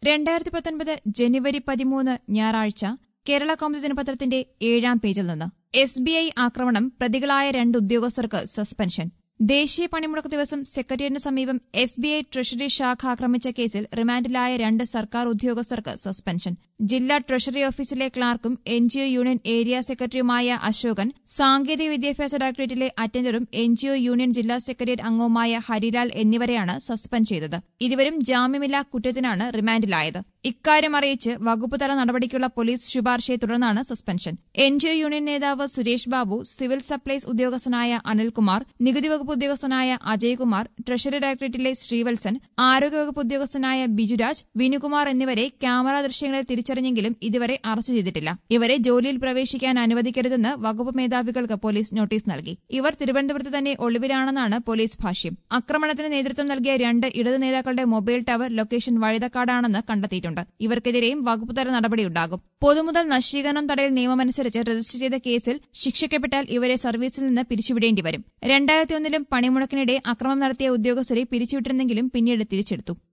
രണ്ടായിരത്തി പത്തൊൻപത് ജനുവരി പതിമൂന്ന് ഞായറാഴ്ച കേരള കൗമുദി ദിനപത്രത്തിന്റെ ഏഴാം പേജിൽ നിന്ന് എസ് ബി ഐ ആക്രമണം പ്രതികളായ രണ്ട് ഉദ്യോഗസ്ഥർക്ക് സസ്പെൻഷൻ ദേശീയ പണിമുടക്ക് ദിവസം സെക്രട്ടേറിയറ്റിന് സമീപം എസ് ബി ഐ ട്രഷറി ശാഖ ആക്രമിച്ച കേസിൽ റിമാൻഡിലായ രണ്ട് സർക്കാർ ഉദ്യോഗസ്ഥർക്ക് സസ്പെൻഷൻ ജില്ലാ ട്രഷറി ഓഫീസിലെ ക്ലാർക്കും N G O union area സെക്രട്ടറിയുമായ അശോകൻ സാങ്കേതിക വിദ്യാഭ്യാസ ഡയറക്ടറേറ്റിലെ അറ്റൻഡറും എൻ ജി ഒ യൂണിയൻ ജില്ലാ സെക്രട്ടേറിയറ്റ് അംഗവുമായ ഹരിലാൽ എന്നിവരെയാണ് സസ്പെൻഡ് ചെയ്തത് ഇരുവരും ജാമ്യമില്ലാ കുറ്റത്തിനാണ് റിമാൻഡിലായത് ഇക്കാര്യം അറിയിച്ച് വകുപ്പ് തല നടപടിക്കുള്ള പോലീസ് ശുപാർശയെ തുടർന്നാണ് suspension N G O union നേതാവ് സുരേഷ് ബാബു സിവിൽ സപ്ലൈസ് ഉദ്യോഗസ്ഥനായ അനിൽകുമാർ നികുതി വകുപ്പ് ഉദ്യോഗസ്ഥനായ അജയ്കുമാർ ട്രഷറി ഡയറക്ടറേറ്റിലെ ശ്രീവത്സൻ ആരോഗ്യവകുപ്പ് ഉദ്യോഗസ്ഥനായ ബിജുരാജ് വിനുകുമാർ എന്നിവരെ ക്യാമറ ദൃശ്യങ്ങളിൽ തിരിച്ചറിഞ്ഞെങ്കിലും ഇതുവരെ അറസ്റ്റ് ചെയ്തിട്ടില്ല ഇവരെ ജോലിയിൽ പ്രവേശിക്കാൻ അനുവദിക്കരുതെന്ന് വകുപ്പ് മേധാവികൾക്ക് പോലീസ് നോട്ടീസ് നൽകി ഇവർ തിരുവനന്തപുരത്ത് തന്നെ ഒളിവിലാണെന്നാണ് പോലീസ് ഭാഷ്യം ആക്രമണത്തിന് നേതൃത്വം നൽകിയ രണ്ട് ഇടതു നേതാക്കളുടെ മൊബൈൽ ടവർ ലൊക്കേഷൻ വഴുതക്കാടാണെന്ന് കണ്ടെത്തിയിട്ടുണ്ട് ഇവർക്കെതിരെയും വകുപ്പ് തല നടപടിയുണ്ടാകും പൊതുമുതൽ നശീകരണം തടയൽ നിയമമനുസരിച്ച് രജിസ്റ്റർ ചെയ്ത കേസിൽ ശിക്ഷിക്കപ്പെട്ടാൽ ഇവരെ സർവീസിൽ നിന്ന് പിരിച്ചുവിടേണ്ടി വരും രണ്ടായിരത്തി ഒന്നിലും പണിമുടക്കിനിടെ അക്രമം നടത്തിയ ഉദ്യോഗസ്ഥരെ പിരിച്ചുവിട്ടിരുന്നെങ്കിലും പിന്നീട് തിരിച്ചെടുത്തു